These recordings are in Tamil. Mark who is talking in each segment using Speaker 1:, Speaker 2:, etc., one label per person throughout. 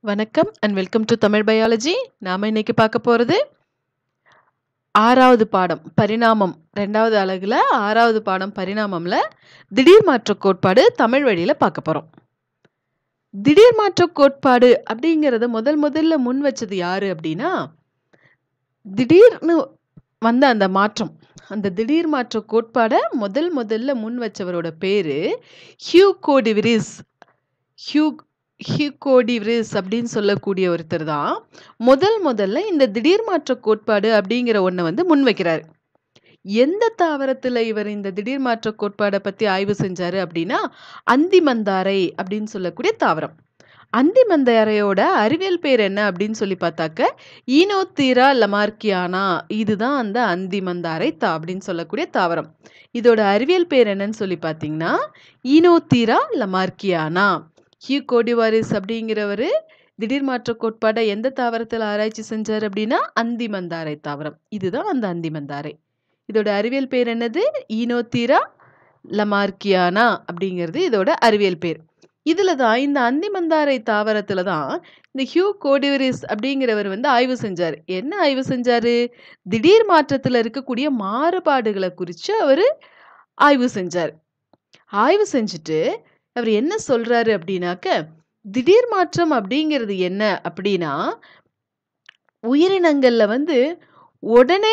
Speaker 1: வணக்கம் and welcome to Tamil biology நாம இன்னைக்கு பார்க்க போறது ஆறாவது பாடம் பரிணாமம் ரெண்டாவது அலகுல ஆறாவது பாடம் பரிணாமம்ல திடீர் மாற்ற கோட்பாடு தமிழ் வழியில பார்க்க போறோம் திடீர் மாற்ற கோட்பாடு அப்படிங்கிறத முதல் முதல்ல முன் வச்சது யாரு அப்படின்னா திடீர்னு வந்த அந்த மாற்றம் அந்த திடீர் மாற்ற கோட்பாடை முதல் முதல்ல முன் வச்சவரோட பேரு ஹியூ கோடிவிரிஸ் ஹியூ ஹியூகோடிவ்ரிஸ் அப்படின்னு சொல்லக்கூடிய ஒருத்தர் தான் முதல் முதல்ல இந்த திடீர் மாற்ற கோட்பாடு அப்படிங்கிற ஒன்றை வந்து முன்வைக்கிறார் எந்த தாவரத்தில் இவர் இந்த திடீர் மாற்ற கோட்பாடை பற்றி ஆய்வு செஞ்சாரு அப்படின்னா அந்திமந்தாரை அப்படின்னு சொல்லக்கூடிய தாவரம் அந்திமந்தாரையோட அறிவியல் பேர் என்ன அப்படின்னு சொல்லி பார்த்தாக்க ஈனோத்தீரா லமார்க்கியானா இதுதான் அந்த அந்திமந்தாரை தா அப்படின்னு சொல்லக்கூடிய தாவரம் இதோட அறிவியல் பேர் என்னன்னு சொல்லி பார்த்தீங்கன்னா ஈனோத்தீரா லமார்க்கியானா ஹியூ கோடிவாரிஸ் அப்படிங்கிறவர் திடீர் மாற்ற கோட்பாடை எந்த தாவரத்தில் ஆராய்ச்சி செஞ்சார் அப்படின்னா அந்திமந்தாரை தாவரம் இதுதான் அந்த அந்திமந்தாரை இதோட அறிவியல் பேர் என்னது ஈனோத்தீரா லமார்க்கியானா அப்படிங்கிறது இதோட அறிவியல் பேர் இதில் தான் இந்த அந்திமந்தாரை தாவரத்தில் தான் இந்த ஹியூ கோடிவரிஸ் அப்படிங்கிறவர் வந்து ஆய்வு செஞ்சார் என்ன ஆய்வு செஞ்சார் திடீர் மாற்றத்தில் இருக்கக்கூடிய மாறுபாடுகளை குறித்து அவர் ஆய்வு செஞ்சார் ஆய்வு செஞ்சுட்டு அவர் என்ன சொல்றாரு அப்படின்னாக்க திடீர் மாற்றம் அப்படிங்கிறது என்ன அப்படின்னா உயிரினங்கள்ல வந்து உடனே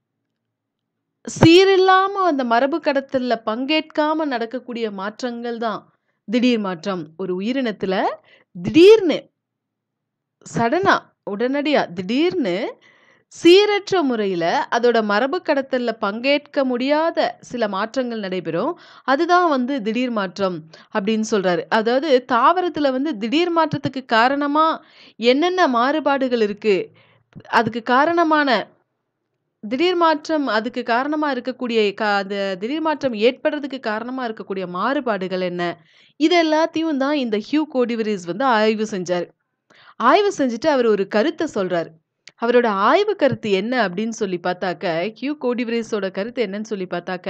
Speaker 1: சீரில்லாம அந்த மரபு கடத்தல்ல பங்கேற்காம நடக்கக்கூடிய மாற்றங்கள் தான் திடீர் மாற்றம் ஒரு உயிரினத்துல திடீர்னு சடனா உடனடியா திடீர்னு சீரற்ற முறையில் அதோட மரபு கடத்தல்ல பங்கேற்க முடியாத சில மாற்றங்கள் நடைபெறும் அதுதான் வந்து திடீர் மாற்றம் அப்படின்னு சொல்றாரு அதாவது தாவரத்துல வந்து திடீர் மாற்றத்துக்கு காரணமா என்னென்ன மாறுபாடுகள் இருக்கு அதுக்கு காரணமான திடீர் மாற்றம் அதுக்கு காரணமா இருக்கக்கூடிய கா அந்த திடீர் மாற்றம் ஏற்படுறதுக்கு காரணமா இருக்கக்கூடிய மாறுபாடுகள் என்ன இது எல்லாத்தையும் தான் இந்த ஹியூ கோடிவரிஸ் வந்து ஆய்வு செஞ்சார் ஆய்வு செஞ்சுட்டு அவர் ஒரு கருத்தை சொல்றாரு அவரோட ஆய்வு கருத்து என்ன அப்படின்னு சொல்லி பார்த்தாக்க ஹியூ கோடிவரிஸோட கருத்து என்னன்னு சொல்லி பார்த்தாக்க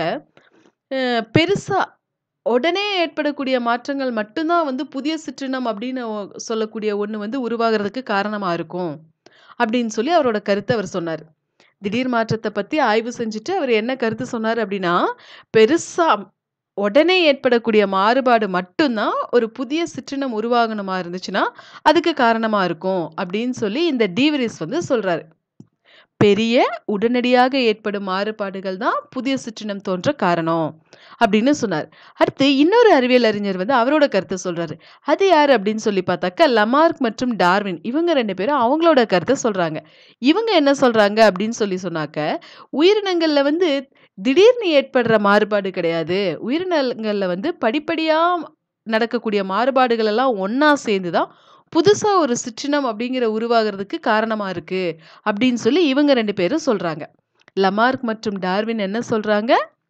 Speaker 1: பெருசா உடனே ஏற்படக்கூடிய மாற்றங்கள் மட்டும்தான் வந்து புதிய சிற்றினம் அப்படின்னு சொல்லக்கூடிய ஒன்று வந்து உருவாகிறதுக்கு காரணமாக இருக்கும் அப்படின்னு சொல்லி அவரோட கருத்தை அவர் சொன்னார் திடீர் மாற்றத்தை பற்றி ஆய்வு செஞ்சுட்டு அவர் என்ன கருத்து சொன்னார் அப்படின்னா பெருசா உடனே ஏற்படக்கூடிய மாறுபாடு மட்டும்தான் ஒரு புதிய சிற்றினம் உருவாகணுமா இருந்துச்சுன்னா அதுக்கு காரணமா இருக்கும் அப்படின்னு சொல்லி இந்த டீவரிஸ் வந்து சொல்றாரு பெரிய உடனடியாக ஏற்படும் மாறுபாடுகள் தான் புதிய சிற்றினம் தோன்ற காரணம் அப்படின்னு சொன்னார் அடுத்து இன்னொரு அறிவியல் அறிஞர் வந்து அவரோட கருத்தை சொல்றாரு அது யார் அப்படின்னு சொல்லி பார்த்தாக்க லமார்க் மற்றும் டார்வின் இவங்க ரெண்டு பேரும் அவங்களோட கருத்தை சொல்றாங்க இவங்க என்ன சொல்றாங்க அப்படின்னு சொல்லி சொன்னாக்க உயிரினங்கள்ல வந்து திடீர்னு ஏற்படுற மாறுபாடு கிடையாது உயிரினங்கள்ல வந்து படிப்படியா நடக்கக்கூடிய மாறுபாடுகள் எல்லாம் ஒன்னா சேர்ந்து தான் புதுசா ஒரு சிற்றினம் அப்படிங்கிற உருவாகிறதுக்கு காரணமா இருக்கு அப்படின்னு சொல்லி இவங்க ரெண்டு பேரும் சொல்றாங்க லமார்க் மற்றும் டார்வின் என்ன சொல்றாங்க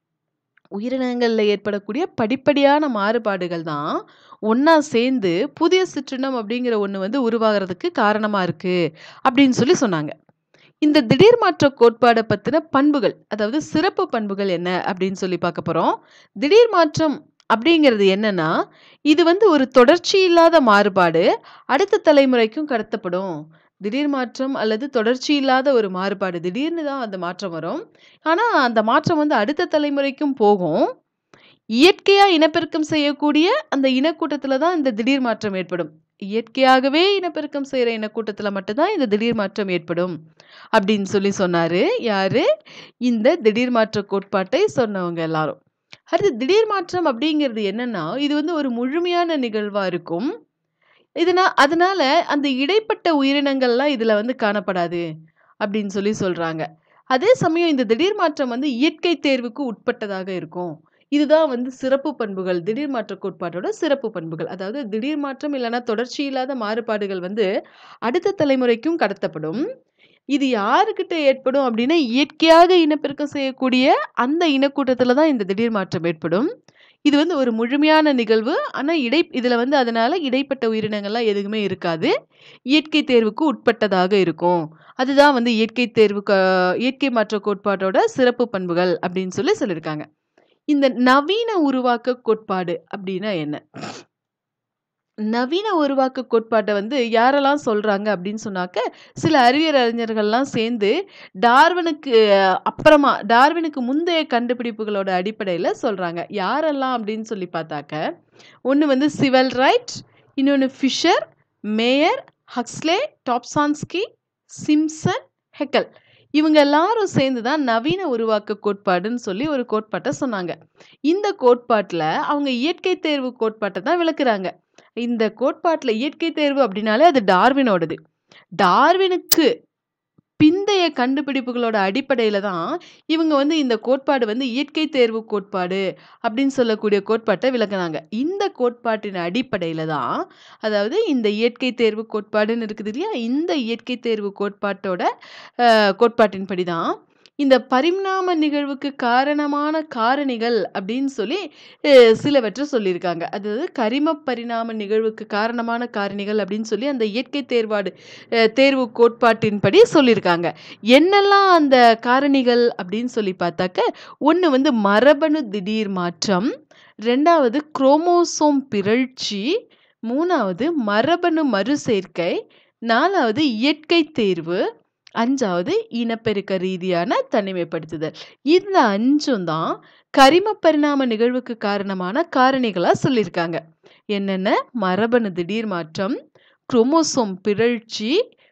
Speaker 1: உயிரினங்கள்ல ஏற்படக்கூடிய படிப்படியான மாறுபாடுகள் தான் ஒன்னா சேர்ந்து புதிய சிற்றினம் அப்படிங்கிற ஒன்று வந்து உருவாகிறதுக்கு காரணமா இருக்கு அப்படின்னு சொல்லி சொன்னாங்க இந்த திடீர் மாற்ற கோட்பாடை பற்றின பண்புகள் அதாவது சிறப்பு பண்புகள் என்ன அப்படின்னு சொல்லி பார்க்க போகிறோம் திடீர் மாற்றம் அப்படிங்கிறது என்னன்னா இது வந்து ஒரு தொடர்ச்சி இல்லாத மாறுபாடு அடுத்த தலைமுறைக்கும் கடத்தப்படும் திடீர் மாற்றம் அல்லது தொடர்ச்சி இல்லாத ஒரு மாறுபாடு திடீர்னு தான் அந்த மாற்றம் வரும் ஆனால் அந்த மாற்றம் வந்து அடுத்த தலைமுறைக்கும் போகும் இயற்கையா இனப்பெருக்கம் செய்யக்கூடிய அந்த இனக்கூட்டத்தில் தான் இந்த திடீர் மாற்றம் ஏற்படும் இயற்கையாகவே இனப்பெருக்கம் செய்கிற இனக்கூட்டத்தில் மட்டும்தான் இந்த திடீர் மாற்றம் ஏற்படும் அப்படின்னு சொல்லி சொன்னாரு யாரு இந்த திடீர் மாற்ற கோட்பாட்டை சொன்னவங்க எல்லாரும் அடுத்து திடீர் மாற்றம் அப்படிங்கிறது என்னன்னா இது வந்து ஒரு முழுமையான நிகழ்வா இருக்கும் இதனா அதனால அந்த இடைப்பட்ட உயிரினங்கள்லாம் இதுல வந்து காணப்படாது அப்படின்னு சொல்லி சொல்றாங்க அதே சமயம் இந்த திடீர் மாற்றம் வந்து இயற்கை தேர்வுக்கு உட்பட்டதாக இருக்கும் இதுதான் வந்து சிறப்பு பண்புகள் திடீர் மாற்ற கோட்பாட்டோட சிறப்பு பண்புகள் அதாவது திடீர் மாற்றம் இல்லைன்னா தொடர்ச்சி இல்லாத மாறுபாடுகள் வந்து அடுத்த தலைமுறைக்கும் கடத்தப்படும் இது யாருக்கிட்ட ஏற்படும் அப்படின்னா இயற்கையாக இனப்பெருக்கம் செய்யக்கூடிய அந்த இனக்கூட்டத்தில் தான் இந்த திடீர் மாற்றம் ஏற்படும் இது வந்து ஒரு முழுமையான நிகழ்வு ஆனால் இடை இதில் வந்து அதனால இடைப்பட்ட உயிரினங்கள்லாம் எதுவுமே இருக்காது இயற்கை தேர்வுக்கு உட்பட்டதாக இருக்கும் அதுதான் வந்து இயற்கை தேர்வு இயற்கை மாற்ற கோட்பாட்டோட சிறப்பு பண்புகள் அப்படின்னு சொல்லி சொல்லியிருக்காங்க இந்த நவீன உருவாக்க கோட்பாடு அப்படின்னா என்ன நவீன உருவாக்க கோட்பாட்ட வந்து யாரெல்லாம் சொல்றாங்க அப்படின்னு சொன்னாக்க, சில அறிவியல் அறிஞர்கள்லாம் சேர்ந்து டார்வினுக்கு அப்புறமா டார்வினுக்கு முந்தைய கண்டுபிடிப்புகளோட அடிப்படையில சொல்றாங்க. யாரெல்லாம் அப்படின்னு சொல்லி பார்த்தாக்க, ஒண்ணு வந்து சிவல் ரைட், இன்னொன்னு Fisher, Mayr, Huxley, Dobzhansky, Simpson, Haeckel. இவங்க எல்லாரும் சேர்ந்து தான் நவீன உருவாக்க கோட்பாடுன்னு சொல்லி ஒரு கோட்பாட்ட சொன்னாங்க. இந்த கோட்பாட்டுல அவங்க இயற்கை தேர்வு கோட்பாட்ட தான் விளக்குறாங்க. இந்த கோட்பாட்டுல இயற்கை தேர்வு அப்படின்னாலே அது டார்வினோடது. டார்வினுக்கு பிந்தைய கண்டுபிடிப்புகளோட அடிப்படையில தான் இவங்க வந்து இந்த கோட்பாடு வந்து இயற்கை தேர்வு கோட்பாடு அப்படின்னு சொல்லக்கூடிய கோட்பாட்ட விளக்குனாங்க. இந்த கோட்பாட்டின் அடிப்படையில தான் அதாவது இந்த இயற்கை தேர்வு கோட்பாடுன்னு இருக்குது இல்லையா? இந்த இயற்கை தேர்வு கோட்பாட்டோட அ கோட்பாட்டின்படி தான் இந்த பரிணாம நிகழ்வுக்கு காரணமான காரணிகள் அப்படின்னு சொல்லி அ சிலவற்ற சொல்லியிருக்காங்க. அதாவது கரிம பரிணாம நிகழ்வுக்கு காரணமான காரணிகள் அப்படின்னு சொல்லி அந்த இயற்கை தேர்வாடு அ தேர்வு கோட்பாட்டின்படி சொல்லியிருக்காங்க. என்னெல்லாம் அந்த காரணிகள் அப்படின்னு சொல்லி பார்த்தாக்க, ஒண்ணு வந்து மரபணு திடீர் மாற்றம், 2வது குரோமோசோம் பிறழ்ச்சி, 3வது மரபணு மறுசேர்க்கை, 4வது இயற்கை தேர்வு, 5வது இனப்பெருக்க ரீதியான தனிமைப்படுத்துதல். இந்த 5ம் தான் கரிம பரிணாம நிகழ்வுக்கு காரணமான காரணிகளா சொல்லியிருக்காங்க. என்னென்ன? மரபணு திடீர் மாற்றம், குரோமோசோம் பிறழ்ச்சி,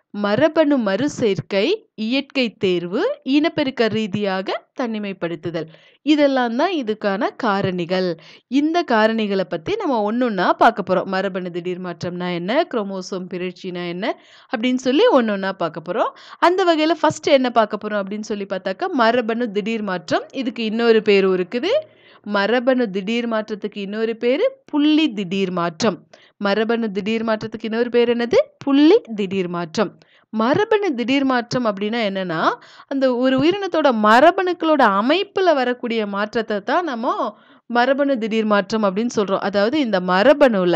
Speaker 1: மரபணு மறுசேர்க்கை, இயற்கை தேர்வு, இனப்பெருக்க ரீதியாக தனிமைப்படுத்துதல். இதெல்லாம் தான் இதுக்கான காரணிகள். இந்த காரணிகள பத்தி நம்ம ஒண்ணொண்ணா பார்க்க போறோம். மரபணு திடீர் மாற்றம்னா என்ன? குரோமோசோம் பிறழ்ச்சினா என்ன? அப்படின்னு சொல்லி ஒண்ணொண்ணா பார்க்க போறோம். அந்த வகையில ஃபர்ஸ்ட் என்ன பார்க்க போறோம் அப்படின்னு சொல்லி பார்த்தாக்கா, மரபணு திடீர் மாற்றம். இதுக்கு இன்னொரு பேரும் இருக்குது. மரபணு திடீர் மாற்றத்துக்கு இன்னொரு பேரு புள்ளி திடீர் மாற்றம். மரபணு திடீர் மாற்றத்துக்கு இன்னொரு பேர் என்னது? புள்ளி திடீர் மாற்றம். மரபணு திடீர் மாற்றம் அப்படின்னா என்னன்னா, அந்த ஒரு உயிரினத்தோட மரபணுக்களோட அமைப்புல வரக்கூடிய மாற்றத்த தான் நம்ம மரபணு திடீர் மாற்றம் அப்படின்னு சொல்றோம். அதாவது இந்த மரபணுல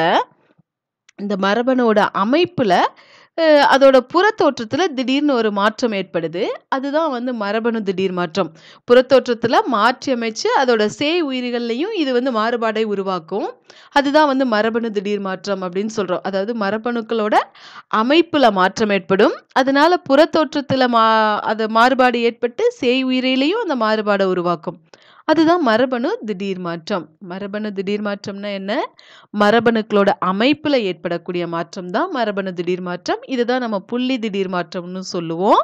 Speaker 1: இந்த மரபணுவோட அமைப்புல அ அதோட புறத்தோற்றத்துல திடீர்னு ஒரு மாற்றம் ஏற்படுது. அதுதான் வந்து மரபணு திடீர் மாற்றம். புறத்தோற்றத்துல மாற்றி அமைச்சு அதோட சேய் உயிரிகள்லயும் இது வந்து மாறுபாடை உருவாக்கும். அதுதான் வந்து மரபணு திடீர் மாற்றம் அப்படின்னு சொல்றோம். அதாவது மரபணுக்களோட அமைப்புல மாற்றம் ஏற்படும். அதனால புறத்தோற்றத்துல மா அது மாறுபாடு ஏற்பட்டு சேய் உயிரிலையும் அந்த மாறுபாட உருவாக்கும். அதுதான் மரபணு திடீர் மாற்றம். மரபணு திடீர் மாற்றம்னா என்ன? மரபணுக்களோட அமைப்புல ஏற்படக்கூடிய மாற்றம் தான் மரபணு திடீர் மாற்றம். இதுதான் நம்ம புள்ளி திடீர் மாற்றம்னு சொல்லுவோம்.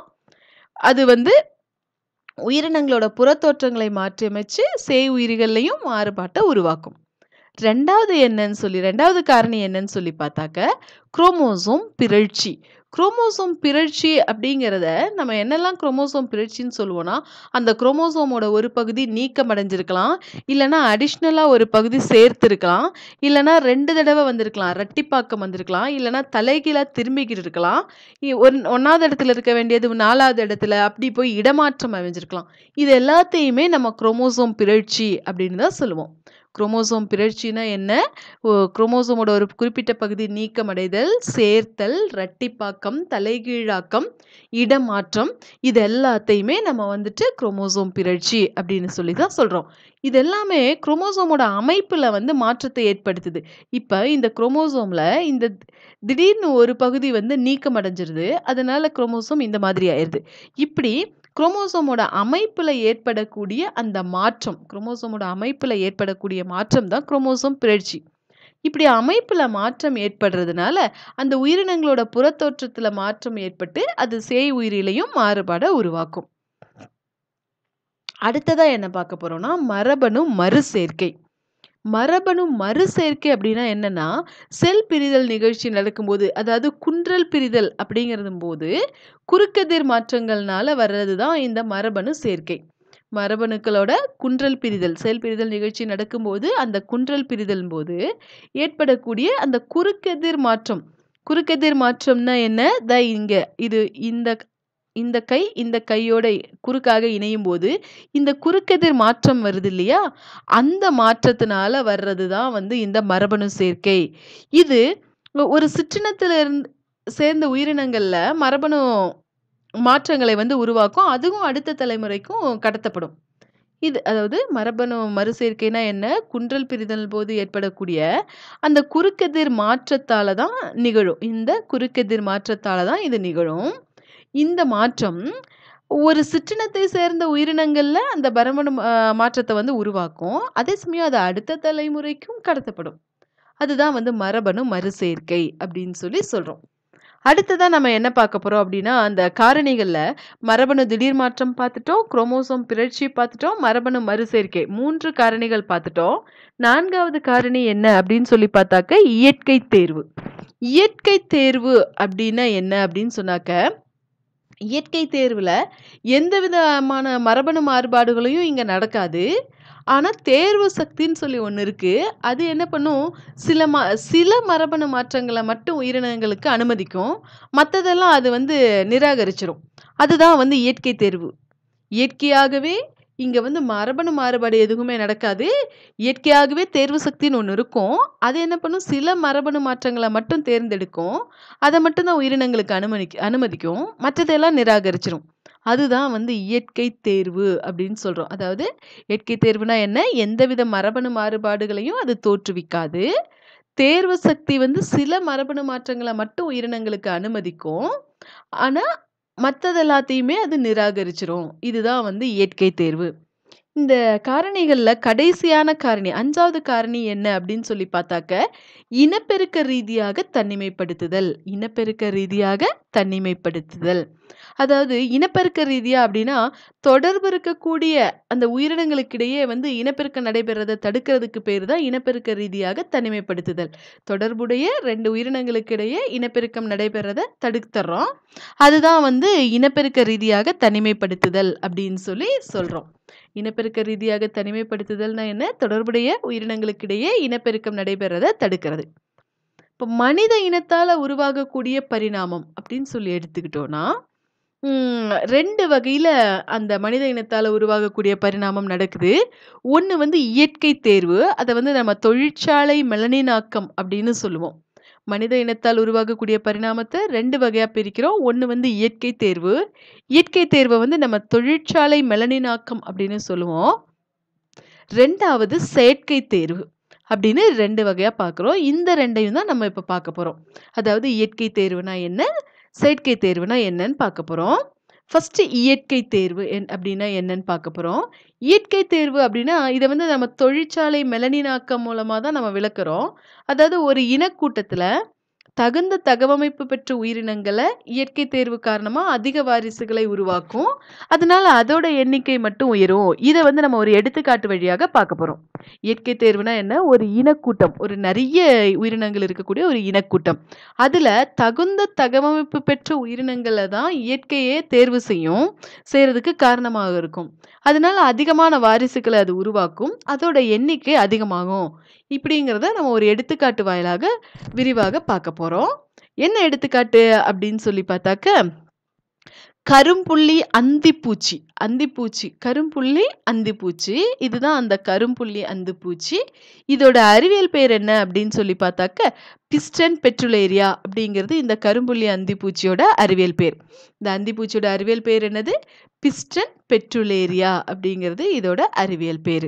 Speaker 1: அது வந்து உயிரினங்களோட புறத்தோற்றங்களை மாற்றியமைச்சு சேய் உயிரிகள்லயும் மாறுபாட்ட உருவாக்கும். 2வது என்னன்னு சொல்லி 2வது காரணி என்னன்னு சொல்லி பார்த்தாக்க, குரோமோசோம் பிறழ்ச்சி. குரோமோசோம் பிறழ்ச்சி அப்படிங்கிறத நம்ம என்னெல்லாம் குரோமோசோம் பிறழ்ச்சின்னு சொல்லுவோம்னா, அந்த குரோமோசோமோட ஒரு பகுதி நீக்கமடைஞ்சிருக்கலாம். இல்லன்னா அடிஷனலா ஒரு பகுதி சேர்த்திருக்கலாம். இல்லன்னா 2 தடவ வந்திருக்கலாம். இரட்டிப்பாக்கம் வந்திருக்கலாம். இல்லன்னா தலைகீழா திரும்பிக்கிட்டு இருக்கலாம். இ ஒன் 1வது இடத்துல இருக்க வேண்டியது 4வது இடத்துல அப்படி போய் இடமாற்றம் அமைஞ்சிருக்கலாம். இது எல்லாத்தையுமே நம்ம குரோமோசோம் பிறழ்ச்சி அப்படின்னு தான் சொல்லுவோம். குரோமோசோம் பிறழ்ச்சினா என்ன? ஒ குரோமோசோமோட ஒரு குறிப்பிட்ட பகுதி நீக்கமடைதல், சேர்த்தல், இரட்டிப்பாக்கம், தலைகீழாக்கம், இடமாற்றம் இது எல்லாத்தையுமே நம்ம வந்துட்டு குரோமோசோம் பிறழ்ச்சி அப்படின்னு சொல்லி தான் சொல்றோம். இது எல்லாமே குரோமோசோமோட அமைப்புல வந்து மாற்றத்தை ஏற்படுத்துது. இப்ப இந்த குரோமோசோம்ல இந்த திடீர்னு ஒரு பகுதி வந்து நீக்கமடைஞ்சிருது. அதனால குரோமோசோம் இந்த மாதிரி ஆயிருது. இப்படி குரோமோசோமோட அமைப்புல ஏற்படக்கூடிய அந்த மாற்றம் குரோமோசோமோட அமைப்புல ஏற்படக்கூடிய மாற்றம் தான் குரோமோசோம் பிறழ்ச்சி. இப்படி அமைப்புல மாற்றம் ஏற்படுறதுனால, அந்த உயிரினங்களோட புறத்தோற்றத்துல மாற்றம் ஏற்பட்டு, அது சேய் உயிரிலையும் மாறுபாட உருவாக்கும். அடுத்ததா என்ன பார்க்க போறோம்னா, மரபணு மறுசேர்க்கை. மரபணு மறுசேர்க்கை அப்படின்னா என்னன்னா, செல் பிரிதல் நிகழ்ச்சி நடக்கும்போது, அதாவது குன்றல் பிரிதல் அப்படிங்கிறதும்போது, குறுக்கெதிர் மாற்றங்கள்னால வர்றது தான் இந்த மரபணு சேர்க்கை. மரபணுக்களோட குன்றல் பிரிதல், செல் பிரிதல் நிகழ்ச்சி நடக்கும்போது, அந்த குன்றல் பிரிதல்ம்போது ஏற்படக்கூடிய அந்த குறுக்கெதிர் மாற்றம். குறுக்கெதிர் மாற்றம்னா என்ன? இதா இங்க இது இந்த இந்த கை, இந்த கையோட குறுக்காக இணையும்போது, இந்த குறுக்கெதிர் மாற்றம் வருது இல்லையா? அந்த மாற்றத்தினால வர்றது தான் வந்து இந்த மரபணு சேர்க்கை. இது ஒ ஒரு சிற்றினத்தில இருந்து சேர்ந்த உயிரினங்கள்ல மரபணு மாற்றங்களை வந்து உருவாக்கும். அதுவும் அடுத்த தலைமுறைக்கும் கடத்தப்படும். இது அதாவது மரபணு மறுசேர்க்கைனா என்ன? குன்றல் பிரிதல் போது ஏற்படக்கூடிய அந்த குறுக்கெதிர் மாற்றத்தால தான் நிகழும். இந்த குறுக்கெதிர் மாற்றத்தால தான் இது நிகழும். இந்த மாற்றம் ஒரு சிற்றினத்தை சேர்ந்த உயிரினங்கள்ல அந்த மரபணு அ மாற்றத்த வந்து உருவாக்கும். அதே சமயம் அது அடுத்த தலைமுறைக்கும் கடத்தப்படும். அதுதான் வந்து மரபணு மறுசேர்க்கை அப்படின்னு சொல்லி சொல்றோம். அடுத்ததா நம்ம என்ன பார்க்க போறோம் அப்படின்னா, அந்த காரணிகள்ல மரபணு திடீர் மாற்றம் பார்த்துட்டோம், குரோமோசோம் பிறழ்ச்சி பார்த்துட்டோம், மரபணு மறுசேர்க்கை 3 காரணிகள் பார்த்துட்டோம். 4வது காரணி என்ன அப்படின்னு சொல்லி பார்த்தாக்க, இயற்கை தேர்வு. இயற்கை தேர்வு அப்படின்னா என்ன அப்படின்னு சொன்னாக்க, இயற்கை தேர்வுல எந்த விதமான மரபணு மாறுபாடுகளையும் இங்க நடக்காது. ஆனா, தேர்வு சக்தின்னு சொல்லி ஒண்ணு இருக்கு. அது என்ன பண்ணும், சில ம சில மரபணு மாற்றங்கள மட்டும் உயிரினங்களுக்கு அனுமதிக்கும். மத்ததெல்லாம் அது வந்து நிராகரிச்சுரும். அதுதான் வந்து இயற்கை தேர்வு. இயற்கையாகவே இங்க வந்து மரபணு மாறுபாடு எதுவுமே நடக்காது. இயற்கையாகவே தேர்வு சக்தின்னு ஒண்ணு இருக்கும். அது என்ன பண்ணும், சில மரபணு மாற்றங்கள மட்டும் தேர்ந்தெடுக்கும். அத மட்டும் தான் உயிரினங்களுக்கு அனுமதிக் அனுமதிக்கும். மற்றதெல்லாம் நிராகரிச்சுரும். அதுதான் வந்து இயற்கை தேர்வு அப்படின்னு சொல்றோம். அதாவது இயற்கை தேர்வுனா என்ன? எந்தவித மரபணு மாறுபாடுகளையும் அது தோற்றுவிக்காது. தேர்வு சக்தி வந்து சில மரபணு மாற்றங்கள மட்டும் உயிரினங்களுக்கு அனுமதிக்கும். ஆனா, மத்தது எல்லாத்தையுமே அது நிராகரிச்சுரும். இதுதான் வந்து இயற்கை தேர்வு. இந்த காரணிகள்ல கடைசியான காரணி 5வது காரணி என்ன அப்படின்னு சொல்லி பார்த்தாக்க, இனப்பெருக்க ரீதியாக தன்னிமைப்படுத்துதல். இனப்பெருக்க ரீதியாக தன்னிமைப்படுத்துதல். அதாவது இனப்பெருக்க ரீதியா அப்படின்னா, தொடர்பு இருக்கக்கூடிய அந்த உயிரினங்களுக்கிடையே வந்து இனப்பெருக்கம் நடைபெறத தடுக்கிறதுக்கு பேரு தான் இனப்பெருக்க ரீதியாக தனிமைப்படுத்துதல். தொடர்புடைய 2 உயிரினங்களுக்கு இடையே இனப்பெருக்கம் நடைபெறத தடுத்துர்றோம். அதுதான் வந்து இனப்பெருக்க ரீதியாக தனிமைப்படுத்துதல் அப்படின்னு சொல்லி சொல்றோம். இனப்பெருக்க ரீதியாக தனிமைப்படுத்துதல்னா என்ன? தொடர்புடைய உயிரினங்களுக்கிடையே இனப்பெருக்கம் நடைபெறத தடுக்கிறது. இப்ப மனித இனத்தால உருவாகக்கூடிய பரிணாமம் அப்படின்னு சொல்லி எடுத்துக்கிட்டோம்னா, ம் 2 வகையில அந்த மனித இனத்தால உருவாகக்கூடிய பரிணாமம் நடக்குது. ஒண்ணு வந்து இயற்கை தேர்வு. அத வந்து நம்ம தொழிற்சாலை மெலனினாக்கம் அப்படின்னு சொல்லுவோம். மனித இனத்தால் உருவாகக்கூடிய பரிணாமத்த 2 வகையா பிரிக்கிறோம். ஒண்ணு வந்து இயற்கை தேர்வு. இயற்கை தேர்வ வந்து நம்ம தொழிற்சாலை மெலனினாக்கம் அப்படின்னு சொல்லுவோம். 2வது செயற்கை தேர்வு அப்படின்னு 2 வகையா பார்க்குறோம். இந்த 2யும் தான் நம்ம இப்ப பார்க்க போறோம். அதாவது இயற்கை தேர்வுனா என்ன? செயற்கை தேர்வுனா என்னன்னு பார்க்க போறோம். ஃபர்ஸ்ட்டு இயற்கை தேர்வு என் அப்படின்னா என்னன்னு பார்க்க போறோம். இயற்கை தேர்வு அப்படின்னா, இத வந்து நம்ம தொழிற்சாலை மெலனினாக்கம் மூலமா தான் நம்ம விளக்குறோம். அதாவது ஒரு இனக்கூட்டத்துல தகுந்த தகவமைப்பு பெற்ற உயிரினங்கள இயற்கை தேர்வு காரணமா அதிக வாரிசுகளை உருவாக்கும். அதனால அதோட எண்ணிக்கை மட்டும் உயரும். இத வந்து நம்ம ஒரு எடுத்துக்காட்டு வழியாக பார்க்க போறோம். இயற்கை தேர்வுனா என்ன? ஒரு இனக்கூட்டம். ஒரு நெறைய உயிரினங்கள் இருக்கக்கூடிய ஒரு இனக்கூட்டம். அதுல தகுந்த தகவமைப்பு பெற்ற உயிரினங்கள தான் இயற்கையே தேர்வு செய்யும். செய்றதுக்கு காரணமாக இருக்கும். அதனால அதிகமான வாரிசுகள அது உருவாக்கும். அதோட எண்ணிக்கை அதிகமாகும். இப்படிங்கிறத நம்ம ஒரு எடுத்துக்காட்டு வாயிலாக விரிவாக பார்க்க போறோம். என்ன எடுத்துக்காட்டு அப்படின்னு சொல்லி பார்த்தாக்க, கரும்புள்ளி அந்திப்பூச்சி. அந்திப்பூச்சி. கரும்புள்ளி அந்திப்பூச்சி. இதுதான் அந்த கரும்புள்ளி அந்துப்பூச்சி. இதோட அறிவியல் பேர் என்ன அப்படின்னு சொல்லி பார்த்தாக்க, பிஸ்டன் பெட்ருலேரியா அப்படிங்கிறது இந்த கரும்புள்ளி அந்திப்பூச்சியோட அறிவியல் பேர். இந்த அந்திப்பூச்சியோட அறிவியல் பேர் என்னது? பிஸ்டன் பெட்ருலேரியா அப்படிங்கிறது இதோட அறிவியல் பேரு.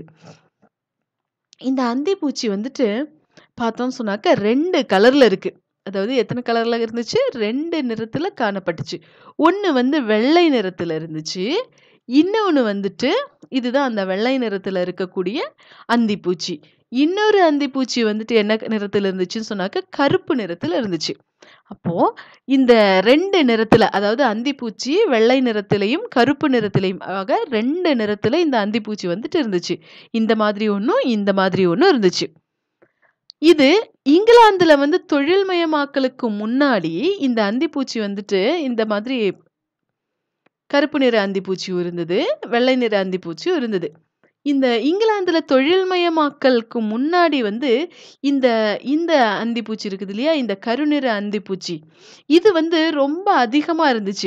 Speaker 1: இந்த அந்திப்பூச்சி வந்துட்டு பார்த்தோம்னு சொன்னாக்க 2 கலர்ல இருக்கு. அதாவது எத்தன கலர்ல இருந்துச்சு? 2 நிறத்துல காணப்பட்டுச்சு. ஒண்ணு வந்து வெள்ளை நிறத்துல இருந்துச்சு. இன்னொன்னு வந்துட்டு இதுதான் அந்த வெள்ளை நிறத்துல இருக்கக்கூடிய அந்திப்பூச்சி. இன்னொரு அந்திப்பூச்சி வந்துட்டு என்ன நிறத்துல இருந்துச்சுன்னு சொன்னாக்க, கருப்பு நிறத்துல இருந்துச்சு. அப்போ இந்த 2 நிறத்துல அதாவது அந்திப்பூச்சி வெள்ளை நிறத்திலயும், கருப்பு நிறத்திலயும் ஆக 2 நிறத்துல இந்த அந்திப்பூச்சி வந்துட்டு இருந்துச்சு. இந்த மாதிரி ஒண்ணும், இந்த மாதிரி ஒண்ணும் இருந்துச்சு. இது இங்கிலாந்துல வந்து தொழில்மயமாக்கலுக்கு முன்னாடி இந்த அந்திப்பூச்சி வந்துட்டு இந்த மாதிரி கருப்பு நிற அந்திப்பூச்சியும் இருந்தது. வெள்ளை நிற அந்திப்பூச்சியும் இருந்தது. இந்த இங்கிலாந்துல தொழில்மயமாக்கலுக்கு முன்னாடி வந்து இந்த இந்த அந்திப்பூச்சி இருக்குது இல்லையா? இந்த கருநிற அந்திப்பூச்சி. இது வந்து ரொம்ப அதிகமா இருந்துச்சு.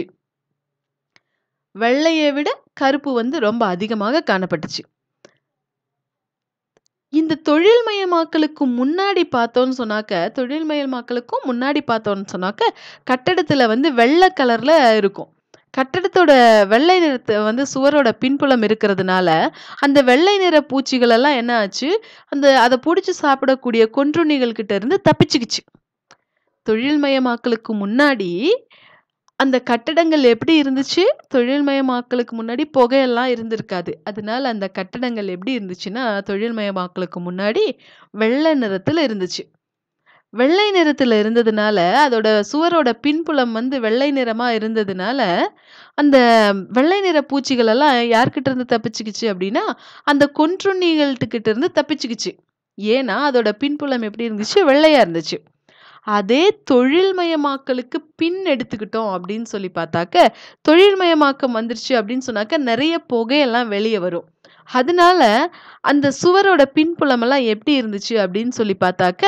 Speaker 1: வெள்ளைய விட கருப்பு வந்து ரொம்ப அதிகமாக காணப்பட்டுச்சு. இந்த தொழில்மயமாக்கலுக்கு முன்னாடி பார்த்தோம்னு சொன்னாக்க, தொழில்மயமாக்கலுக்கும் முன்னாடி பார்த்தோம்னு சொன்னாக்க, கட்டடத்துல வந்து வெள்ள கலர்ல இருக்கும். கட்டடத்தோட வெள்ளை நிறத்த வந்து சுவரோட பின்புலம் இருக்கிறதுனால, அந்த வெள்ளை நிற பூச்சிகள் எல்லாம் என்ன ஆச்சு, அந்த அத புடிச்சு சாப்பிடக்கூடிய கொன்றுண்ணிகள் கிட்ட இருந்து தப்பிச்சுக்கிச்சு. தொழில்மயமாக்கலுக்கு முன்னாடி, அந்த கட்டடங்கள் எப்படி இருந்துச்சு? தொழில்மயமாக்கலுக்கு முன்னாடி புகையெல்லாம் இருந்திருக்காது. அதனால அந்த கட்டடங்கள் எப்படி இருந்துச்சுன்னா, தொழில்மயமாக்கலுக்கு முன்னாடி வெள்ளை நிறத்துல இருந்துச்சு. வெள்ளை நிறத்துல இருந்ததுனால, அதோட சுவரோட பின்புலம் வந்து வெள்ளை நிறமா இருந்ததுனால, அந்த வெள்ளை நிற பூச்சிகள் எல்லாம் யார்கிட்ட இருந்து தப்பிச்சுக்கிச்சு அப்படின்னா, அந்த கொன்றுண்ணிகள்கிட்ட இருந்து தப்பிச்சுக்கிச்சு. ஏன்னா, அதோட பின்புலம் எப்படி இருந்துச்சு? வெள்ளையா இருந்துச்சு. அதே தொழில்மயமாக்கலுக்கு பின் எடுத்துக்கிட்டோம் அப்படின்னு சொல்லி பார்த்தாக்க, தொழில்மயமாக்கம் வந்துருச்சு அப்படின்னு சொன்னாக்க, நெறைய புகையெல்லாம் வெளிய வரும். அதனால, அந்த சுவரோட பின்புலமெல்லாம் எப்படி இருந்துச்சு அப்படின்னு சொல்லி பார்த்தாக்க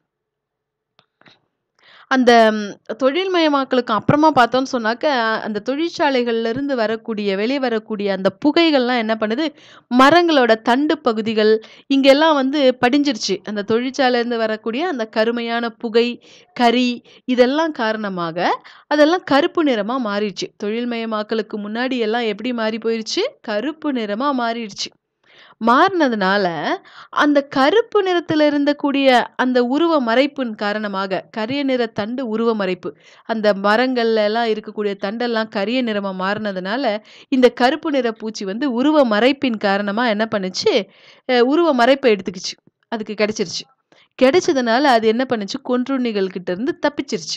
Speaker 1: அந்த தொழில்மயமாக்கலுக்கு அப்புறமா பார்த்தோம்னு சொன்னாக்க, அந்த தொழிற்சாலைகள்ல இருந்து வரக்கூடிய வெளிய வரக்கூடிய அந்த புகைகள்லாம் என்ன பண்ணுது, மரங்களோட தண்டு பகுதிகள், இங்கெல்லாம் வந்து படிஞ்சிருச்சு. அந்த தொழிற்சாலையிலேருந்து வரக்கூடிய அந்த கருமையான புகை, கரி இதெல்லாம் காரணமாக, அதெல்லாம் கருப்பு நிறமா மாறிடுச்சு. தொழில்மயமாக்கலுக்கு முன்னாடி எல்லாம் எப்படி மாறி போயிருச்சு? கருப்பு நிறமா மாறிடுச்சு. மாறுனதுனால, அந்த கருப்பு நிறத்துல இருந்தக்கூடிய அந்த உருவ மறைப்பின் காரணமாக, கரிய நிற தண்டு உருவ மறைப்பு. அந்த மரங்கள்ல எல்லாம் இருக்கக்கூடிய தண்டெல்லாம் கரிய நிறமா மாறுனதுனால, இந்த கருப்பு நிற பூச்சி வந்து உருவ மறைப்பின் காரணமா என்ன பண்ணுச்சு, அ உருவ மறைப்ப எடுத்துக்கிச்சு. அதுக்கு கிடைச்சிருச்சு. கிடைச்சதுனால அது என்ன பண்ணுச்சு, கொன்றுண்ணிகள் கிட்ட இருந்து தப்பிச்சிருச்சு.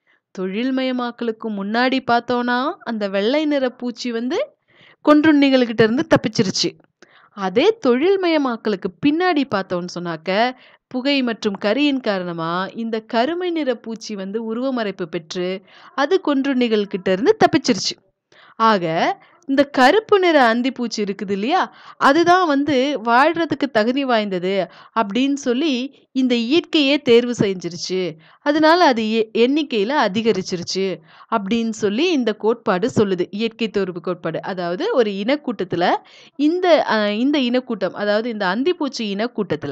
Speaker 1: தொழில்மயமாக்கலுக்கு முன்னாடி பார்த்தோம்னா, அந்த வெள்ளை நிற பூச்சி வந்து கொன்றுண்ணிகள் கிட்ட இருந்து தப்பிச்சிருச்சு. அதே தொழில்மயமாக்கலுக்கு பின்னாடி பார்த்தோம்னு சொன்னாக்க, புகை மற்றும் கரியின் காரணமா, இந்த கருமை நிற பூச்சி வந்து உருவமறைப்பு பெற்று, அது கொன்றுண்ணிகள் கிட்ட இருந்து தப்பிச்சிருச்சு. ஆக, இந்த கருப்பு நிற அந்திப்பூச்சி இருக்குது இல்லையா? அதுதான் வந்து வாழ்றதுக்கு தகுதி வாய்ந்தது அப்படின்னு சொல்லி, இந்த இயற்கையே தேர்வு செஞ்சிருச்சு. அதனால அது எ எண்ணிக்கையில அதிகரிச்சிருச்சு. அப்படின்னு சொல்லி இந்த கோட்பாடு சொல்லுது. இயற்கை தேர்வு கோட்பாடு. அதாவது ஒரு இனக்கூட்டத்துல, இந்த அ இந்த இனக்கூட்டம், அதாவது இந்த அந்திப்பூச்சி இனக்கூட்டத்துல,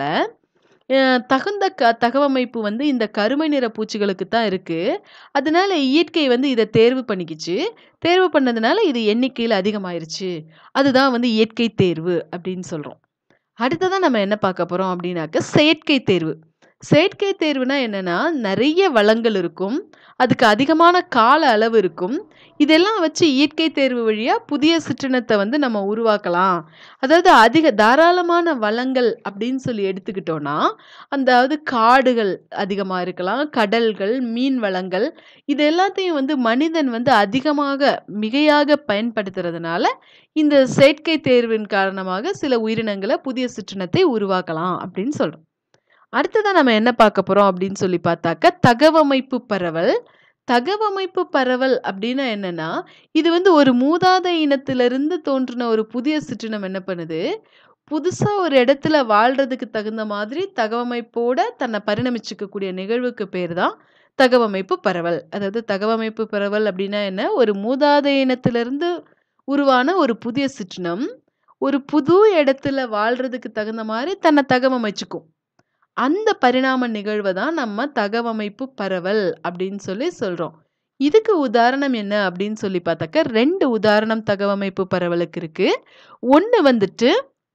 Speaker 1: அ தகுந்த க தகவமைப்பு வந்து இந்த கருமை நிற பூச்சிகளுக்கு தான் இருக்கு. அதனால இயற்கை வந்து இத தேர்வு பண்ணிக்கிச்சு. தேர்வு பண்ணதுனால இது எண்ணிக்கையில அதிகமாயிருச்சு. அதுதான் வந்து இயற்கை தேர்வு அப்படின்னு சொல்றோம். அடுத்ததா நம்ம என்ன பார்க்க போறோம் அப்படின்னாக்க, செயற்கை தேர்வு. செயற்கை தேர்வுனா என்னன்னா, நெறைய வளங்கள் இருக்கும். அதுக்கு அதிகமான கால அளவு இருக்கும். இதெல்லாம் வச்சு இயற்கை தேர்வு வழியா புதிய சிற்றினத்த வந்து நம்ம உருவாக்கலாம். அதாவது அதிக தாராளமான வளங்கள் அப்படின்னு சொல்லி எடுத்துக்கிட்டோம்னா, அதாவது காடுகள் அதிகமா இருக்கலாம், கடல்கள், மீன் வளங்கள் இது எல்லாத்தையும் வந்து மனிதன் வந்து அதிகமாக, மிகையாக பயன்படுத்துறதுனால, இந்த செயற்கை தேர்வின் காரணமாக சில உயிரினங்கள புதிய சிற்றினத்தை உருவாக்கலாம் அப்படின்னு சொல்றோம். அடுத்ததா நம்ம என்ன பார்க்க போறோம் அப்படின்னு சொல்லி பார்த்தாக்க, தகவமைப்பு பரவல். தகவமைப்பு பரவல் அப்படின்னா என்னன்னா, இது வந்து ஒரு மூதாதை இனத்திலிருந்து தோன்றின ஒரு புதிய சிற்றினம் என்ன பண்ணுது, புதுசா ஒரு இடத்துல வாழ்றதுக்கு தகுந்த மாதிரி தகவமைப்போட தன்னை பரிணமிச்சுக்கக்கூடிய நிகழ்வுக்கு பேர் தான் தகவமைப்பு பரவல். அதாவது தகவமைப்பு பரவல் அப்படின்னா என்ன, ஒரு மூதாதை இனத்திலிருந்து உருவான ஒரு புதிய சிற்றினம், ஒரு புது இடத்துல வாழ்றதுக்கு தகுந்த மாரி தன்னை தகவமைச்சுக்கும். அந்த பரிணாம நிகழ்வ தான் நம்ம தகவமைப்பு பரவல் அப்படின்னு சொல்லி சொல்றோம். இதுக்கு உதாரணம் என்ன அப்படின்னு சொல்லி பார்த்தாக்க, 2 உதாரணம் தகவமைப்பு பரவலுக்கு இருக்கு. ஒண்ணு வந்துட்டு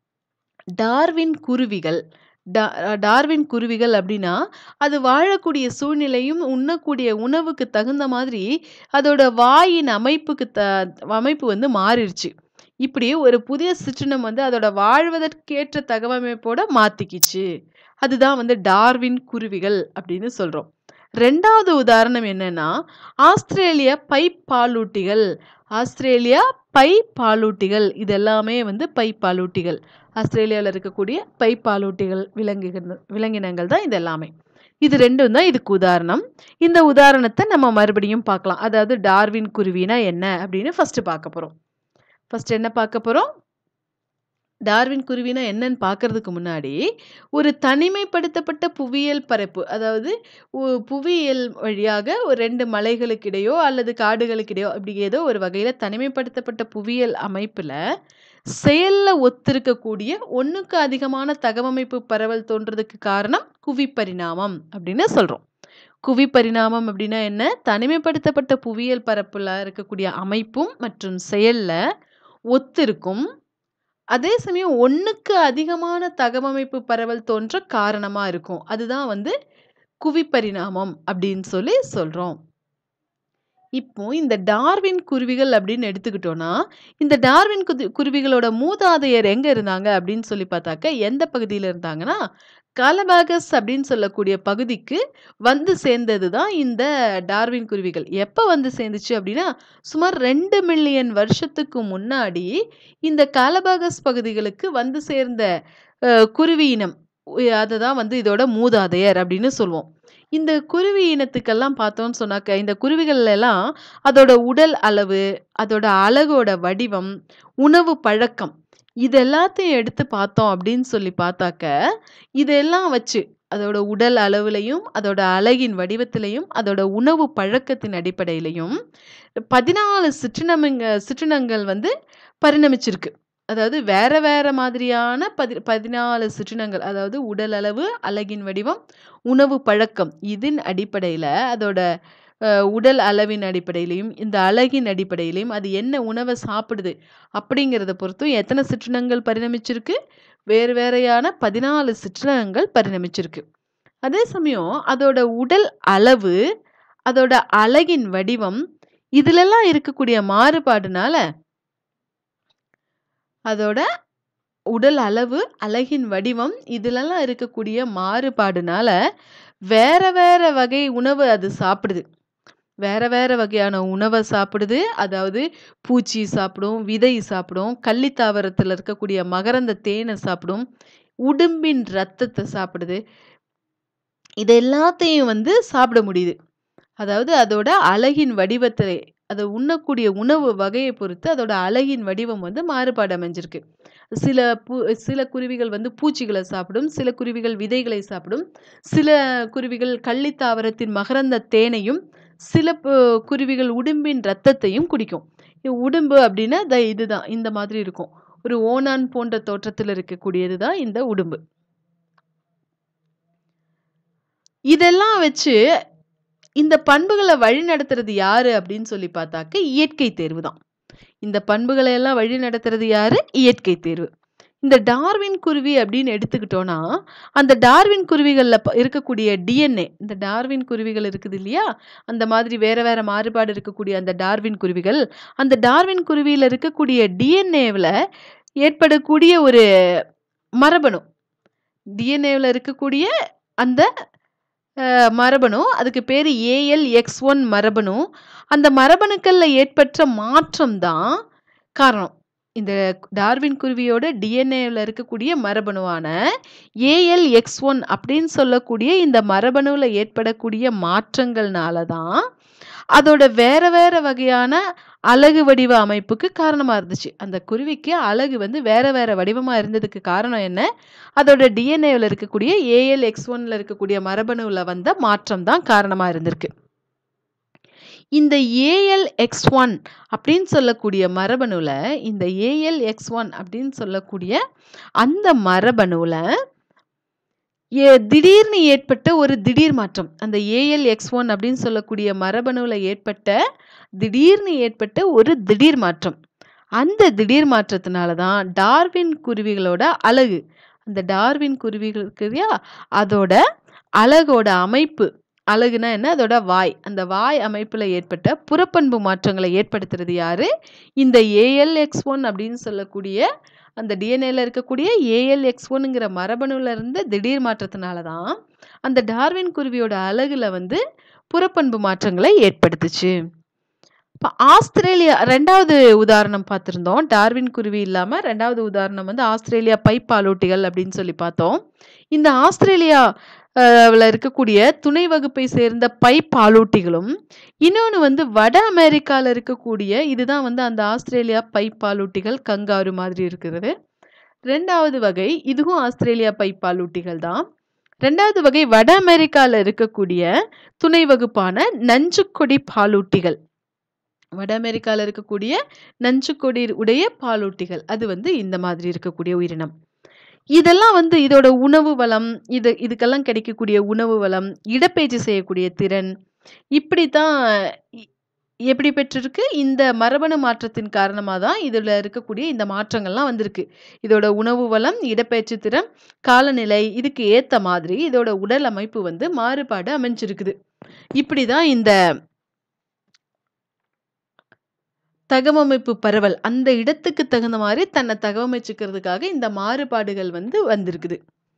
Speaker 1: டார்வின் குருவிகள். டா டார்வின் குருவிகள் அப்படின்னா, அது வாழக்கூடிய சூழ்நிலையும், உண்ணக்கூடிய உணவுக்கு தகுந்த மாதிரி அதோட வாயின் அமைப்புக்கு த அமைப்பு வந்து மாறிருச்சு. இப்படி ஒரு புதிய சிற்றினம் வந்து அதோட வாழ்வதற்கேற்ற தகவமைப்போட மாத்திக்கிச்சு. அதுதான் வந்து டார்வின் குருவிகள் அப்படின்னு சொல்றோம். 2வது உதாரணம் என்னன்னா, ஆஸ்திரேலிய பைப்பாலூட்டிகள். ஆஸ்திரேலியா பைப்பாலூட்டிகள். இது எல்லாமே வந்து பைப்பாலூட்டிகள். ஆஸ்திரேலியால இருக்கக்கூடிய பைப்பாலூட்டிகள் விலங்குகள் விலங்கினங்கள் தான் இது எல்லாமே. இது 2ம் தான் இதுக்கு உதாரணம். இந்த உதாரணத்த நம்ம மறுபடியும் பார்க்கலாம். அதாவது டார்வின் குருவினா என்ன அப்படின்னு ஃபர்ஸ்ட் பார்க்க போறோம். ஃபர்ஸ்ட் என்ன பார்க்க போறோம்? டார்வின் குருவினா என்னன்னு பார்க்கறதுக்கு முன்னாடி, ஒரு தனிமைப்படுத்தப்பட்ட புவியியல் பரப்பு. அதாவது உ புவியியல் வழியாக ஒரு 2 மலைகளுக்கு இடையோ அல்லது காடுகளுக்கு இடையோ அப்படி ஏதோ ஒரு வகையில தனிமைப்படுத்தப்பட்ட புவியியல் அமைப்புல, செயல்ல ஒத்திருக்கக்கூடிய 1க்கு அதிகமான தகவமைப்பு பரவல் தோன்றதுக்கு காரணம் குவிப்பரிணாமம் அப்படின்னு சொல்றோம். குவி பரிணாமம் அப்படின்னா என்ன? தனிமைப்படுத்தப்பட்ட புவியியல் பரப்புல இருக்கக்கூடிய அமைப்பும் மற்றும் செயல்ல ஒத்திருக்கும். அதே சமயம் 1க்கு அதிகமான தகவமைப்பு பரவல் தோன்ற காரணமா இருக்கும். அதுதான் வந்து குவி பரிணாமம் அப்படின்னு சொல்லி சொல்றோம். இப்போ இந்த டார்வின் குருவிகள் அப்படின்னு எடுத்துக்கிட்டோம்னா, இந்த டார்வின் குது குருவிகளோட மூதாதையர் எங்க இருந்தாங்க அப்படின்னு சொல்லி பார்த்தாக்க, எந்த பகுதியில இருந்தாங்கன்னா, காலபாகஸ் அப்படின்னு சொல்லக்கூடிய பகுதிக்கு வந்து சேர்ந்தது தான் இந்த டார்வின் குருவிகள். எப்ப வந்து சேர்ந்துச்சு அப்படின்னா, சுமார் 2 மில்லியன் வருஷத்துக்கு முன்னாடி இந்த காலபாகஸ் பகுதிகளுக்கு வந்து சேர்ந்த அ குருவி இனம். உ அததான் வந்து இதோட மூதாதையர் அப்படின்னு சொல்லுவோம். இந்த குருவி இனத்துக்கெல்லாம் பார்த்தோம்னு சொன்னாக்க, இந்த குருவிகள்ல எல்லாம் அதோட உடல் அளவு, அதோட அலகோட வடிவம், உணவு பழக்கம் இது எல்லாத்தையும் எடுத்து பார்த்தோம் அப்படின்னு சொல்லி பார்த்தாக்க, இதெல்லாம் வச்சு அதோட உடல் அளவுலயும், அதோட அலகின் வடிவத்திலயும், அதோட உணவு பழக்கத்தின் அடிப்படையிலயும் 14 சிற்றினமிங்க சிற்றினங்கள் வந்து பரிணமிச்சிருக்கு. அதாவது வேற வேற மாதிரியான பதி 14 சிற்றினங்கள். அதாவது உடல் அளவு, அலகின் வடிவம், உணவு பழக்கம் இதன் அடிப்படையில அதோட அ உடல் அளவின் அடிப்படையிலயும், இந்த அலகின் அடிப்படையிலயும் அது என்ன உணவ சாப்பிடுது அப்படிங்கிறத பொறுத்தும் எத்தன சிற்றினங்கள் பரிணமிச்சிருக்கு? வேறு வேறையான 14 சிற்றினங்கள் பரிணமிச்சிருக்கு. அதே சமயம் அதோட உடல் அளவு, அதோட அலகின் வடிவம் இதுலலாம் இருக்கக்கூடிய மாறுபாடுனால அதோட உடல் அளவு, அலகின் வடிவம் இதுலலாம் இருக்கக்கூடிய மாறுபாடுனால, வேற வேற வகை உணவு அது சாப்பிடுது. வேற வேற வகையான உணவ சாப்பிடுது. அதாவது பூச்சி சாப்பிடும், விதை சாப்பிடும், கள்ளி தாவரத்துல இருக்கக்கூடிய மகரந்த தேன சாப்பிடும், உடும்பின் ரத்தத்த சாப்பிடுது. இது எல்லாத்தையும் வந்து சாப்பிட முடியுது. அதாவது அதோட அலகின் வடிவத்தை அது உண்ணக்கூடிய உணவு வகைய பொறுத்து அதோட அலகின் வடிவம் வந்து மாறுபாடு அமைஞ்சிருக்கு. சில பூ சில குருவிகள் வந்து பூச்சிகள சாப்பிடும், சில குருவிகள் விதைகளை சாப்பிடும், சில குருவிகள் கள்ளி தாவரத்தின் மகரந்த தேனையும், சில பு குருவிகள் உடும்பின் ரத்தத்தையும் குடிக்கும். உடும்பு அப்படின்னா த இதுதான். இந்த மாதிரி இருக்கும். ஒரு ஓணான் போன்ற தோற்றத்துல இருக்கக்கூடியது தான் இந்த உடும்பு. இதெல்லாம் வச்சு இந்த பண்புகள வழிநடத்துறது யாரு அப்படின்னு சொல்லி பார்த்தாக்க, இயற்கை தேர்வு தான். இந்த பண்புகள எல்லாம் வழிநடத்துறது யாரு? இயற்கை தேர்வு. இந்த டார்வின் குருவி அப்படின்னு எடுத்துக்கிட்டோம்னா, அந்த டார்வின் குருவிகள்ல ப இருக்கக்கூடிய டிஎன்ஏ இந்த டார்வின் குருவிகள் இருக்குது இல்லையா? அந்த மாதிரி வேற வேற மாறுபாடு இருக்கக்கூடிய அந்த டார்வின் குருவிகள், அந்த டார்வின் குருவியில இருக்கக்கூடிய டிஎன்ஏவுல ஏற்படக்கூடிய ஒரு மரபணு. டிஎன்ஏவுல இருக்கக்கூடிய அந்த அ மரபணு, அதுக்கு பேரு ALX1 மரபணு. அந்த மரபணுக்கள்ல ஏற்பட்ட மாற்றம் தான் காரணம். இந்த டார்வின் குருவியோட டிஎன்ஏவுல இருக்கக்கூடிய மரபணுவான ALX1 அப்படின்னு சொல்லக்கூடிய இந்த மரபணுவுல ஏற்படக்கூடிய மாற்றங்கள்னால தான், அதோட வேற வேற வகையான அலகு வடிவ அமைப்புக்கு காரணமா இருந்துச்சு. அந்த குருவிக்கு அலகு வந்து வேற வேற வடிவமா இருந்ததுக்கு காரணம் என்ன? அதோட டிஎன்ஏவுல இருக்கக்கூடிய ALX1ல இருக்கக்கூடிய மரபணுவுல வந்த மாற்றம் தான் காரணமா இருந்திருக்கு. இந்த ALX1 அப்படின்னு சொல்லக்கூடிய மரபணுல, இந்த ALX1 அப்படின்னு சொல்லக்கூடிய அந்த மரபணுல எ திடீர்னு ஏற்பட்ட ஒரு திடீர் மாற்றம். அந்த ALX1 அப்படின்னு சொல்லக்கூடிய மரபணுல ஏற்பட்ட திடீர்னு ஏற்பட்ட ஒரு திடீர் மாற்றம். அந்த திடீர் மாற்றத்தினால தான் டார்வின் குருவிகளோட அலகு, அந்த டார்வின் குருவிகள் இருக்கு இல்லையா? அதோட அலகோட அமைப்பு அலகுனா என்ன? அதோட வாய். அந்த வாய் அமைப்புல ஏற்பட்ட புறப்பண்பு மாற்றங்கள ஏற்படுத்துறது யாரு? இந்த ALX1 அப்படின்னு சொல்லக்கூடிய அந்த டிஎன்ஏல இருக்கக்கூடிய ALX1ங்கிற மரபணுல இருந்த திடீர் மாற்றத்தினால தான், அந்த டார்வின் குருவியோட அலகுல வந்து புறப்பண்பு மாற்றங்கள ஏற்படுத்துச்சு. இப்ப ஆஸ்திரேலியா 2வது உதாரணம் பார்த்திருந்தோம். டார்வின் குருவி இல்லாம 2வது உதாரணம் வந்து ஆஸ்திரேலியா பைப்பாலூட்டிகள் அப்படின்னு சொல்லி பார்த்தோம். இந்த ஆஸ்திரேலியா அ வுல இருக்கக்கூடிய துணை வகுப்பை சேர்ந்த பைப்பாலூட்டிகளும், இன்னொன்னு வந்து வட அமெரிக்கால இருக்கக்கூடிய இதுதான் வந்து அந்த ஆஸ்திரேலியா பைப்பாலூட்டிகள், கங்காரு மாதிரி இருக்கிறது. 2வது வகை இதுவும் ஆஸ்திரேலியா பைப்பாலூட்டிகள் தான். 2வது வகை வட அமெரிக்கால இருக்கக்கூடிய துணை வகுப்பான நஞ்சுக்கொடி பாலூட்டிகள். வட அமெரிக்கால இருக்கக்கூடிய நஞ்சுக்கொடி உடைய பாலூட்டிகள். அது வந்து இந்த மாதிரி இருக்கக்கூடிய உயிரினம். இதெல்லாம் வந்து இதோட உணவு வளம், இது இதுக்கெல்லாம் கிடைக்கக்கூடிய உணவு வளம், இடப்பெயர்ச்சி செய்யக்கூடிய திறன், இப்படித்தான் இ எப்படி பெற்றிருக்கு? இந்த மரபணு மாற்றத்தின் காரணமா தான் இதுல இருக்கக்கூடிய இந்த மாற்றங்கள்லாம் வந்திருக்கு. இதோட உணவு வளம், இடப்பெயர்ச்சி திறன், காலநிலை இதுக்கு ஏத்த மாதிரி இதோட உடல் அமைப்பு வந்து மாறுபாடு அமைஞ்சிருக்குது. இப்படிதான் இந்த தகவமைப்பு பரவல், அந்த இடத்துக்கு தகுந்த மாரி தன்னை தகவமைச்சுக்கிறதுக்காக இந்த மாறுபாடுகள் வந்து வந்திருக்குது.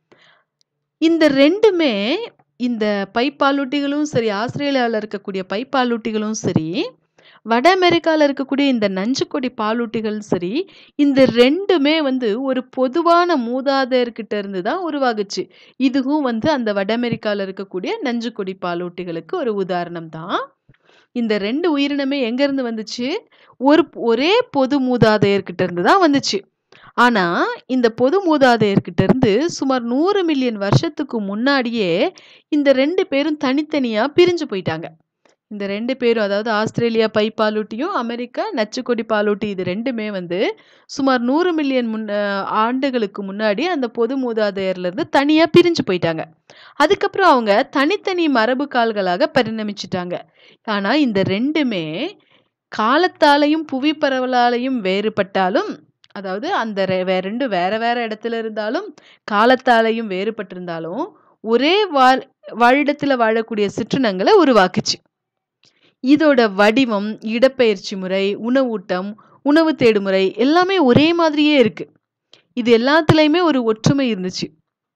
Speaker 1: இந்த 2மே இந்த பைப்பாலூட்டிகளும் சரி, ஆஸ்திரேலியாவுல இருக்கக்கூடிய பைப்பாலூட்டிகளும் சரி, வட அமெரிக்கால இருக்கக்கூடிய இந்த நஞ்சுக்கொடி பாலூட்டிகளும் சரி, இந்த 2மே வந்து ஒரு பொதுவான மூதாதையர்கிட்ட இருந்து தான் உருவாகுச்சு. இதுவும் வந்து அந்த வட அமெரிக்கால இருக்கக்கூடிய நஞ்சுக்கொடி பாலூட்டிகளுக்கு ஒரு உதாரணம் தான். இந்த 2 உயிரினமே எங்கேருந்து வந்துச்சு? ஒரு ஒரே பொது மூதாதையர்கிட்ட இருந்து தான் வந்துச்சு. ஆனா, இந்த பொது மூதாதையர்கிட்ட இருந்து சுமார் 100 மில்லியன் வருஷத்துக்கு முன்னாடியே இந்த 2 பேரும் தனித்தனியா பிரிஞ்சு போயிட்டாங்க. இந்த 2 பேரும் அதாவது ஆஸ்திரேலியா பைப்பாலூட்டியும், அமெரிக்கா நச்சுக்கொடி பாலூட்டி இது 2மே வந்து சுமார் 100 மில்லியன் முன் அ ஆண்டுகளுக்கு முன்னாடி அந்த பொது மூதாதையர்ல இருந்து தனியா பிரிஞ்சு போயிட்டாங்க. அதுக்கப்புறம் அவங்க தனித்தனி மரபு கால்களாக பரிணமிச்சுட்டாங்க. ஆனா, இந்த 2மே காலத்தாலயும், புவி பரவலாலயும் வேறுபட்டாலும், அதாவது அந்த ரெ 2 வேற வேற இடத்துல இருந்தாலும், காலத்தாலயும் வேறுபட்டிருந்தாலும், ஒரே வாழ் வாழிடத்துல வாழக்கூடிய சிற்றினங்கள உருவாக்குச்சு. இதோட வடிவம், இடப்பெயர்ச்சி முறை, உணவூட்டம், உணவு தேடும் முறை எல்லாமே ஒரே மாதிரியே இருக்கு. இது எல்லாத்துலயுமே ஒரு ஒற்றுமை இருந்துச்சு.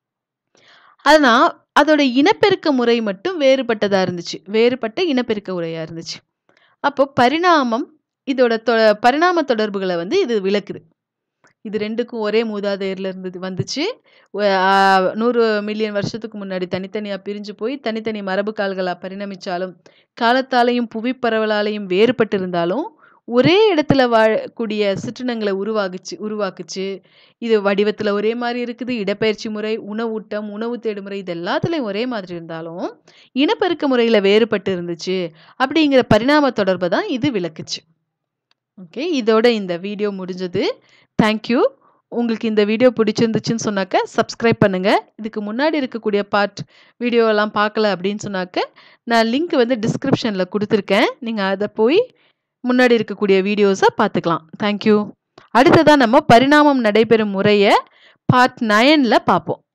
Speaker 1: ஆனா, அதோட இனப்பெருக்க முறை மட்டும் வேறுபட்டதா இருந்துச்சு. வேறுபட்ட இனப்பெருக்க முறையா இருந்துச்சு. அப்போ பரிணாமம் இதோட தொ பரிணாம தொடர்புகள வந்து இது விளக்குது. இது 2க்கும் ஒரே மூதாதையர்ல இருந்து வந்துச்சு. ஒ ஆ 100 மில்லியன் வருஷத்துக்கு முன்னாடி தனித்தனியா பிரிஞ்சு போய், தனித்தனி மரபு கால்களா பரிணமிச்சாலும், காலத்தாலயும், புவி பரவலாலயும் வேறுபட்டிருந்தாலும், ஒரே இடத்துல வாழக்கூடிய சிற்றினங்கள உருவாகுச்சு உருவாக்குச்சு. இது வடிவத்துல ஒரே மாரி இருக்குது. இடப்பெயர்ச்சி முறை, உணவூட்டம், உணவு தேடும் முறை இது எல்லாத்துலயும் ஒரே மாதிரி இருந்தாலும், இனப்பெருக்க முறையில வேறுபட்டு இருந்துச்சு. அப்படிங்கிற பரிணாம தொடர்ப தான் இது விளக்குச்சு. ஓகே. இதோட இந்த வீடியோ முடிஞ்சது. Thank you. உங்களுக்கு இந்த வீடியோ பிடிச்சிருந்துச்சுன்னு சொன்னாக்க, சப்ஸ்கிரைப் பண்ணுங்க. இதுக்கு முன்னாடி இருக்கக்கூடிய பார்ட் வீடியோலாம் பார்க்கல அப்படின்னு சொன்னாக்க, நான் லிங்க் வந்து டிஸ்கிரிப்ஷன்ல குடுத்துருக்கேன். நீங்க அத போய் முன்னாடி இருக்கக்கூடிய வீடியோஸ பார்த்துக்கலாம். Thank you. அடுத்ததா நம்ம பரிணாமம் நடைபெறும் முறைய பார்ட் 9ல பார்ப்போம்.